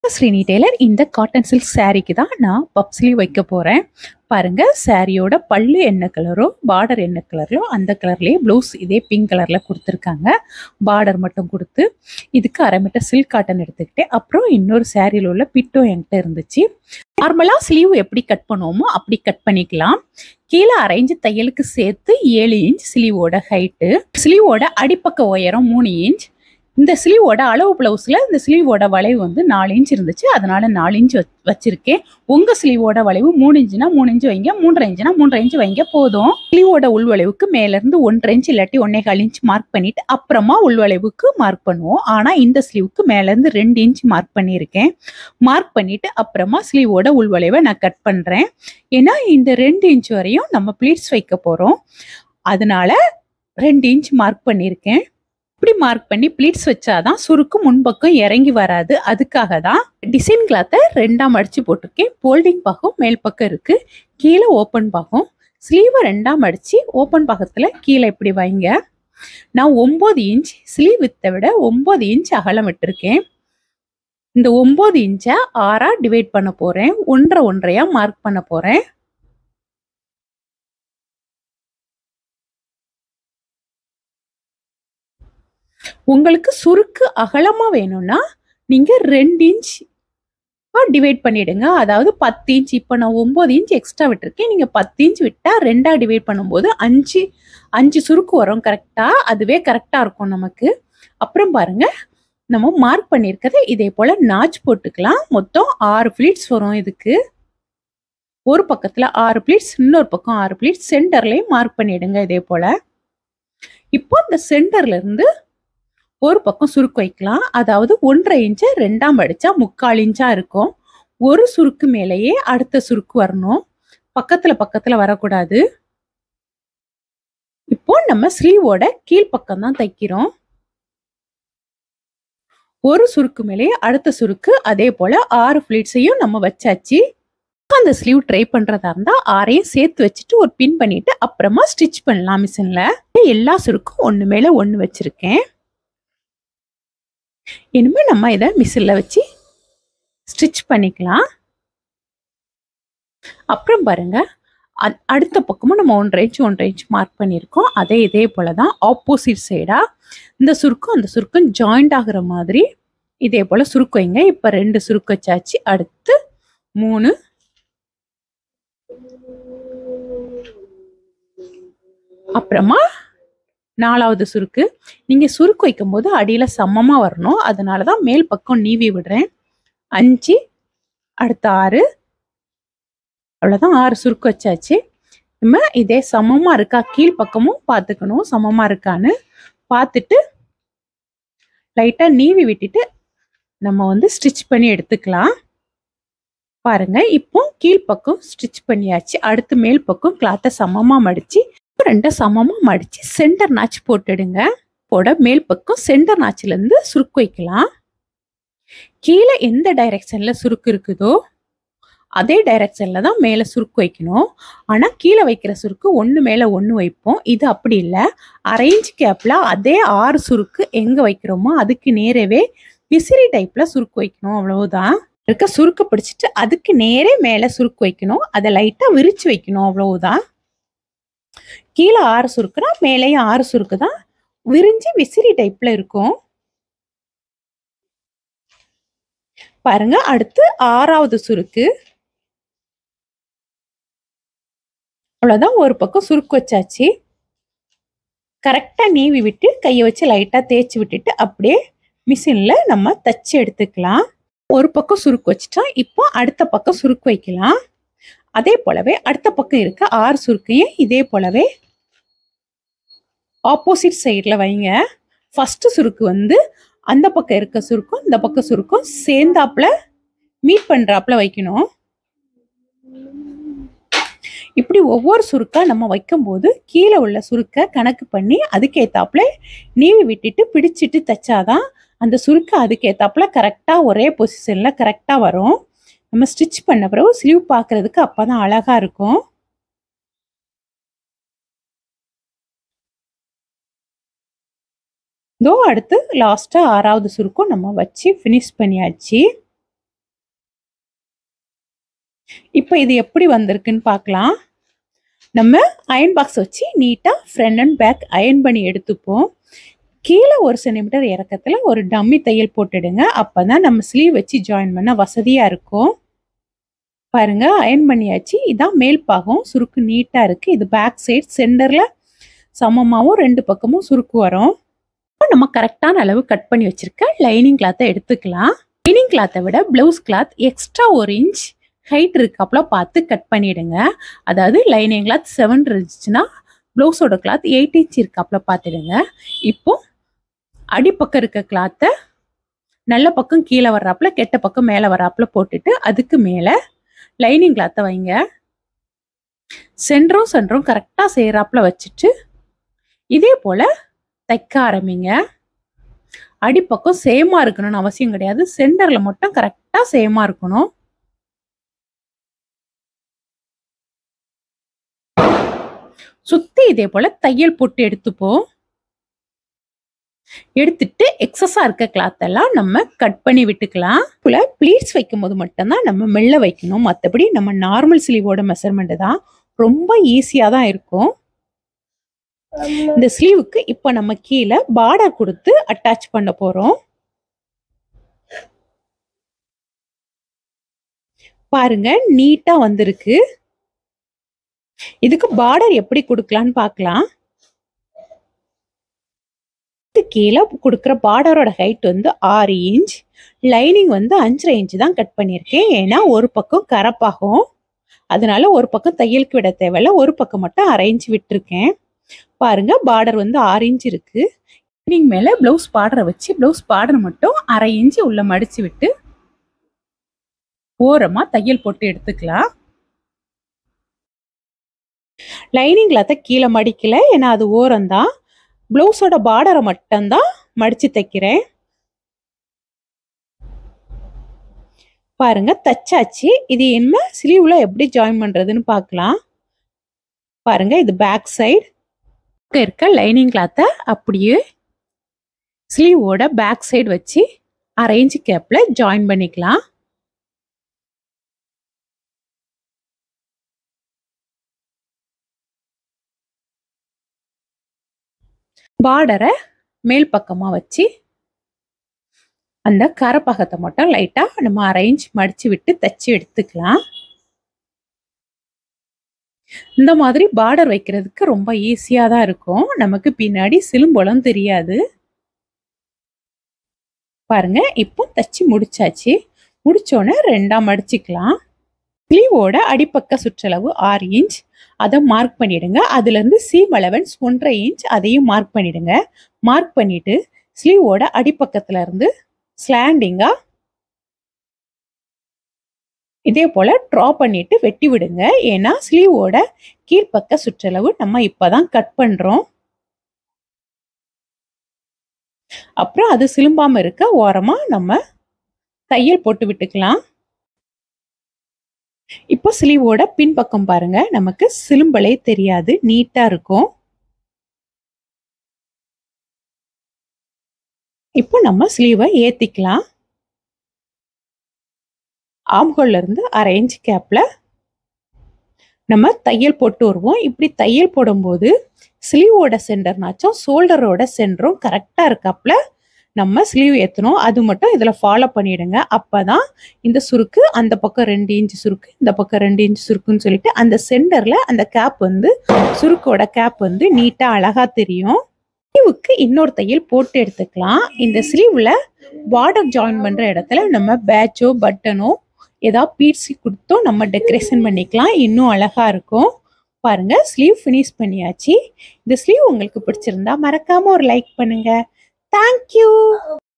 Srini tailor இந்த cotton silk சாரீக்கு தான் நான் பப் ஸ்லீவ் வைக்க போகிறேன் பாருங்க சாரியோட பல்லு என்ன கலரோ பார்டர் என்ன கலரோ அந்த கலர்லேயே ப்ளவுஸ் இதே பிங்க் கலரில் கொடுத்துருக்காங்க பார்டர் மட்டும் கொடுத்து இதுக்கு அரை மீட்டர் சில்க் காட்டன் எடுத்துக்கிட்டேன் அப்புறம் இன்னொரு சாரியில் உள்ள பிட்டோ என்கிட்ட இருந்துச்சு நார்மலாக ஸ்லீவ் எப்படி கட் பண்ணுவோமோ அப்படி கட் பண்ணிக்கலாம் கீழே அரை இன்ச் தையலுக்கு சேர்த்து ஏழு இன்ச் ஸ்லீவோட ஹைட்டு ஸ்லீவோட அடிப்பக்க உயரம் மூணு இன்ச் இந்த ஸ்லீவோட அளவு பிளவுஸில் இந்த ஸ்லீவோட வளைவு வந்து நாலு இன்ச் இருந்துச்சு அதனால நாலு இன்ச் வச்சிருக்கேன் உங்கள் ஸ்லீவோட வளைவு மூணு இன்ச்சுனா மூணு இன்ச் வைங்க மூன்றரை இன்ச்சுனா மூன்றரை இன்ச் வைங்க போதும் ஸ்லீவோட உள்வளைவுக்கு மேலேருந்து ஒன்றரை இன்ச் இல்லாட்டி ஒன்னே கால் இன்ச் மார்க் பண்ணிட்டு அப்புறமா உள்வளைவுக்கு மார்க் பண்ணுவோம் ஆனால் இந்த ஸ்லீவுக்கு மேலேருந்து ரெண்டு இன்ச் மார்க் பண்ணியிருக்கேன் மார்க் பண்ணிட்டு அப்புறமா ஸ்லீவோட உள்வளைவை நான் கட் பண்ணுறேன் ஏன்னா இந்த ரெண்டு இன்ச் வரையும் நம்ம ப்ளீட்ஸ் வைக்க போகிறோம் அதனால ரெண்டு இன்ச் மார்க் பண்ணியிருக்கேன் இப்படி மார்க் பண்ணி ப்ளீட்ஸ் வச்சாதான் சுருக்கு முன்பக்கம் இறங்கி வராது அதுக்காக தான் டிசைன் கிளாத்தை ரெண்டாம் அடிச்சு போட்டிருக்கேன் போல்டிங் பாகம் மேல் பக்கம் இருக்கு கீழே ஓப்பன் பாகம் ஸ்லீவை ரெண்டாம் அடிச்சு ஓப்பன் பாகத்தில் கீழே இப்படி வைங்க நான் ஒம்பது இன்ச் ஸ்லீவ் வித்தை விட ஒம்பது இன்ச் அகலம் விட்டுருக்கேன் இந்த ஒம்பது இன்ச்சை ஆறா டிவைட் பண்ண போறேன் ஒன்றரை ஒன்றையா மார்க் பண்ண போறேன் உங்களுக்கு சுருக்கு அகலமா வேணும்னா நீங்க ரெண்டு இன்ச் டிவைட் பண்ணிடுங்க அதாவது பத்து இன்ச் இப்போ நான் ஒம்பது இன்ச் எக்ஸ்ட்ரா விட்டுருக்கேன் நீங்கள் பத்து இன்ச் விட்டால் ரெண்டாக டிவைட் பண்ணும்போது அஞ்சு அஞ்சு சுருக்கு வரும் கரெக்டாக அதுவே கரெக்டாக இருக்கும் நமக்கு அப்புறம் பாருங்க நம்ம மார்க் பண்ணியிருக்கிறது இதே போல் நாச் போட்டுக்கலாம் மொத்தம் ஆறு ஃப்ளீட்ஸ் வரும் இதுக்கு ஒரு பக்கத்தில் ஆறு ப்ளீட்ஸ் இன்னொரு பக்கம் ஆறு ப்ளீட்ஸ் சென்டர்லேயும் மார்க் பண்ணிடுங்க இதே போல் இப்போ இந்த சென்டர்ல இருந்து ஒரு பக்கம் சுருக்கு வைக்கலாம் அதாவது ஒன்றரை இன்ச்சை ரெண்டாம் அடிச்சா முக்கால் இன்ச்சா இருக்கும் ஒரு சுருக்கு மேலேயே அடுத்த சுருக்கு வரணும் பக்கத்துல பக்கத்துல வரக்கூடாது இப்போ நம்ம ஸ்லீவோட கீழ்ப்பக்கம் தான் தைக்கிறோம் ஒரு சுருக்கு மேலேயே அடுத்த சுருக்கு அதே போல ஆறு ஃபிளீட்ஸையும் நம்ம வச்சாச்சு அந்த ஸ்லீவ் ட்ரை பண்றதா இருந்தா ஆறையும் சேர்த்து வச்சுட்டு ஒரு பின் பண்ணிட்டு அப்புறமா ஸ்டிச் பண்ணலாம் மிஷின்ல எல்லா சுருக்கும் ஒன்று மேல ஒன்று வச்சிருக்கேன் இனிமேல் நம்ம இதை மிஷினில் வச்சு ஸ்டிச் பண்ணிக்கலாம் அப்புறம் பாருங்க அடுத்த பக்கமும் நம்ம ஒன்றரை இன்ச் ஒன்றரை இன்ச் மார்க் பண்ணியிருக்கோம் அதே இதே போல தான் ஆப்போசிட் சைடாக இந்த சுருக்கம் அந்த சுருக்கம் ஜாயிண்ட் ஆகுற மாதிரி இதே போல் சுருக்கு வைங்க இப்போ ரெண்டு சுருக்கு வச்சாச்சு அடுத்து மூணு அப்புறமா நாலாவது சுருக்கு நீங்கள் சுருக்கு வைக்கும்போது அடியில் சமமாக வரணும் அதனால தான் மேல் பக்கம் நீவி விடுறேன் அஞ்சு அடுத்த ஆறு அவ்வளோதான் ஆறு சுருக்கு வச்சாச்சு நம்ம இதே சமமாக இருக்கா கீழ் பக்கமும் பார்த்துக்கணும் சமமாக இருக்கான்னு பார்த்துட்டு லைட்டாக நீவி விட்டுட்டு நம்ம வந்து ஸ்டிச் பண்ணி எடுத்துக்கலாம் பாருங்க இப்போ கீழ்ப்பக்கம் ஸ்டிச் பண்ணியாச்சு அடுத்து மேல் பக்கம் கிளாத்தை சமமாக மடித்து ரெண்டை சமமாக மடித்து சென்டர் நாச் போட்டுடுங்க போட மேல் பக்கம் சென்டர் நாச்சிலேருந்து சுருக்கு வைக்கலாம் கீழே எந்த டைரெக்ஷனில் சுருக்கு இருக்குதோ அதே டைரெக்ஷனில் தான் மேலே சுருக்கு வைக்கணும் ஆனால் கீழே வைக்கிற சுருக்கு ஒன்று மேலே ஒன்று வைப்போம் இது அப்படி இல்லை அரேஞ்ச் கேப்பில் அதே ஆறு சுருக்கு எங்கே வைக்கிறோமோ அதுக்கு நேரவே விசிறி டைப்பில் சுருக்கு வைக்கணும் அவ்வளவுதான் இருக்க சுருக்கு பிடிச்சிட்டு அதுக்கு நேரே மேலே சுருக்கு வைக்கணும் அதை லைட்டாக விரிச்சு வைக்கணும் அவ்வளவுதான் கீழே ஆறு சுருக்குனா மேலேயும் ஆறு சுருக்கு தான் விரிஞ்சு விசிறி டைப்ல இருக்கும் பாருங்க அடுத்து ஆறாவது சுருக்கு அவ்வளோதான் ஒரு பக்கம் சுருக்கு வச்சாச்சு கரெக்டாக நீவி விட்டு கையை வச்சு லைட்டாக தேய்ச்சி விட்டுட்டு அப்படியே மிஷினில் நம்ம தச்சு எடுத்துக்கலாம் ஒரு பக்கம் சுருக்கு வச்சுட்டா இப்போ அடுத்த பக்கம் சுருக்கு வைக்கலாம் அதே போலவே அடுத்த பக்கம் இருக்க ஆறு சுருக்கையும் இதே போலவே ஆப்போசிட் சைடில் வைங்க ஃபர்ஸ்ட் சுருக்கு வந்து அந்த பக்கம் இருக்க சுருக்கும் இந்த பக்கம் சுருக்கும் சேர்ந்தாப்புல மீட் பண்ணுறாப்புல வைக்கணும் இப்படி ஒவ்வொரு சுருக்கா நம்ம வைக்கும்போது கீழே உள்ள சுருக்கை கணக்கு பண்ணி அதுக்கேத்தாப்புல நீவி விட்டுட்டு பிடிச்சிட்டு தைச்சாதான் அந்த சுருக்கை அதுக்கேத்தாப்புல கரெக்டாக ஒரே பொசிஷனில் கரெக்டாக வரும் நம்ம ஸ்டிச் பண்ண பிறகு ஸ்லீவ் பார்க்கறதுக்கு அப்போ தான் அழகாக இருக்கும் இதோ அடுத்து லாஸ்ட்டாக ஆறாவது சுருக்கம் நம்ம வச்சு ஃபினிஷ் பண்ணியாச்சு இப்போ இது எப்படி வந்திருக்குன்னு பார்க்கலாம் நம்ம அயன் பாக்ஸ் வச்சு நீட்டாக ஃப்ரண்ட் அண்ட் பேக் அயன் பண்ணி எடுத்துப்போம் கீழே ஒரு சென்டிமீட்டர் இறக்கத்தில் ஒரு டம்மி தையல் போட்டுடுங்க அப்போ தான் நம்ம ஸ்லீவ் வச்சு ஜாயின் பண்ண வசதியாக இருக்கும் பாருங்க அயன் பண்ணியாச்சு இதான் மேல் பாகம் சுருக்கு நீட்டாக இருக்குது இது பேக் சைட் சென்டரில் சமமாகவும் ரெண்டு பக்கமும் சுருக்கு வரும் இப்போ நம்ம கரெக்டான அளவு கட் பண்ணி வச்சுருக்க லைனிங் கிளாத்தை எடுத்துக்கலாம் லைனிங் கிளாத்தை விட ப்ளவுஸ் கிளாத் எக்ஸ்ட்ரா ஒரு இன்ச் ஹைட் இருக்காப்புல பார்த்து கட் பண்ணிடுங்க அதாவது லைனிங் கிளாத் செவன் இருந்துச்சுன்னா ப்ளவுஸோட கிளாத் எயிட் இன்ச் இருக்காப்புல பார்த்துடுங்க இப்போ அடிப்பக்கம் இருக்க கிளாத்தை நல்ல பக்கம் கீழே வர்றாப்புல கெட்ட பக்கம் மேலே வர்றாப்புல போட்டுட்டு அதுக்கு மேலே லைனிங் கிளாத்தை வைங்க சென்டரும் சென்டரும் கரெக்டாக செய்கிறாப்புல வச்சுட்டு இதே போல் தைக்க ஆரம்பிங்க அடிப்பக்கம் சேமாக இருக்கணும்னு அவசியம் கிடையாது சென்டரில் மட்டும் கரெக்டாக சேமாக இருக்கணும் சுற்றி இதே போல் தையல் போட்டு எடுத்துப்போம் எடுத்துட்டு எக்ஸஸாக இருக்க கிளாத் எல்லாம் நம்ம கட் பண்ணி விட்டுக்கலாம் போல ப்ளீட்ஸ் வைக்கும் போது மட்டும்தான் நம்ம மெல்ல வைக்கணும் மற்றபடி நம்ம நார்மல் ஸ்லீவோட மெஷர்மெண்ட் தான் ரொம்ப ஈஸியாக தான் இருக்கும் இந்த ஸ்லீவுக்கு இப்போ நம்ம கீழே பார்டர் கொடுத்து அட்டாச் பண்ண போகிறோம் பாருங்க நீட்டா வந்திருக்கு இதுக்கு பார்டர் எப்படி கொடுக்கலான்னு பார்க்கலாம் கீழே கொடுக்குற பார்டரோட ஹைட் வந்து ஆறு இன்ச் லைனிங் வந்து அஞ்சரை இன்ச் தான் கட் பண்ணியிருக்கேன் ஏன்னா ஒரு பக்கம் கரப்பாகும் அதனால ஒரு பக்கம் தையலுக்கு விட தேவையில்ல ஒரு பக்கம் மட்டும் அரை இன்ச் விட்டுருக்கேன் பாருங்க பார்டர் வந்து ஆறு இன்ச் இருக்கு லைனிங் மேலே ப்ளவுஸ் பார்டரை வச்சு ப்ளவுஸ் பார்டர் மட்டும் அரை இன்ச் உள்ள மடிச்சு விட்டு ஓரமா தையல் போட்டு எடுத்துக்கலாம் லைனிங் கிளாத்தை கீழே மடிக்கல ஏன்னா அது ஓரம்தான் ப்ளவுஸோட பார்டரை மட்டும்தான் மடிச்சு தைக்கிறேன் பாருங்க தச்சாச்சு இது என்ன ஸ்லீவ்ல எப்படி ஜாயின் பண்றதுன்னு பார்க்கலாம் பாருங்க இது பேக் சைடு இருக்க லைனிங் கிளாத்தை அப்படியே ஸ்லீவோட பேக் சைடு வச்சு அரேஞ்ச் கேப்ல ஜாயின் பண்ணிக்கலாம் பார்டரை மேல் பக்கமாக வச்சு அந்த கரப்பகத்தை மட்டும் லைட்டாக நம்ம அரேஞ்ச் மடித்து விட்டு தச்சு எடுத்துக்கலாம் இந்த மாதிரி பார்டர் வைக்கிறதுக்கு ரொம்ப ஈஸியாக தான் இருக்கும் நமக்கு பின்னாடி சிலும்பலம் தெரியாது பாருங்க இப்போ தச்சு முடிச்சாச்சு முடிச்சோன்னே ரெண்டாக மடிச்சுக்கலாம் ஸ்லீவோட அடிப்பக்க சுற்றளவு ஆறு இன்ச் அதை மார்க் பண்ணிடுங்க அதுலேருந்து சீம் அலவன்ஸ் ஒன்றரை இன்ச் அதையும் மார்க் பண்ணிடுங்க மார்க் பண்ணிட்டு ஸ்லீவோட அடிப்பக்கத்துல இருந்து ஸ்லாண்டிங்கா இதே போல ட்ரா பண்ணிட்டு வெட்டி விடுங்க ஏன்னா ஸ்லீவோட கீழ்ப்பக்க சுற்றளவு நம்ம இப்பதான் கட் பண்றோம் அப்புறம் அது சிலும்பாம இருக்க ஓரமா நம்ம தையல் போட்டு விட்டுக்கலாம் இப்போ ஸ்லீவோட பின்பக்கம் பாருங்க நமக்கு சிலும்பலே தெரியாது நீட்டா இருக்கும் இப்போ நம்ம ஸ்லீவை ஏத்திக்கலாம் ஆம்ஹோல்ல இருந்து அரை இன்ச் கேப்ல நம்ம தையல் போட்டு வருவோம் இப்படி தையல் போடும்போது ஸ்லீவோட சென்டர்னாச்சும் ஷோல்டரோட சென்டரும் கரெக்டாக இருக்காப்புல நம்ம ஸ்லீவ் ஏற்றணும் அது மட்டும் இதில் ஃபாலோ பண்ணிடுங்க அப்போ தான் இந்த சுருக்கு அந்த பக்கம் ரெண்டு இன்ச்சு சுருக்கு இந்த பக்கம் ரெண்டு இன்ச்சு சுருக்குன்னு சொல்லிட்டு அந்த சென்டரில் அந்த கேப் வந்து சுருக்கோட கேப் வந்து நீட்டாக அழகாக தெரியும் ஸ்லீவுக்கு இன்னொரு தையல் போட்டு எடுத்துக்கலாம் இந்த ஸ்லீவில் பார்டர் ஜாயின் பண்ணுற இடத்துல நம்ம பேட்சோ பட்டனோ ஏதாவது பீட்ஸி கொடுத்தோம் நம்ம டெக்கரேஷன் பண்ணிக்கலாம் இன்னும் அழகா இருக்கும் பாருங்க ஸ்லீவ் ஃபினிஷ் பண்ணியாச்சு இந்த ஸ்லீவ் உங்களுக்கு பிடிச்சிருந்தா மறக்காம ஒரு லைக் பண்ணுங்க தேங்க்யூ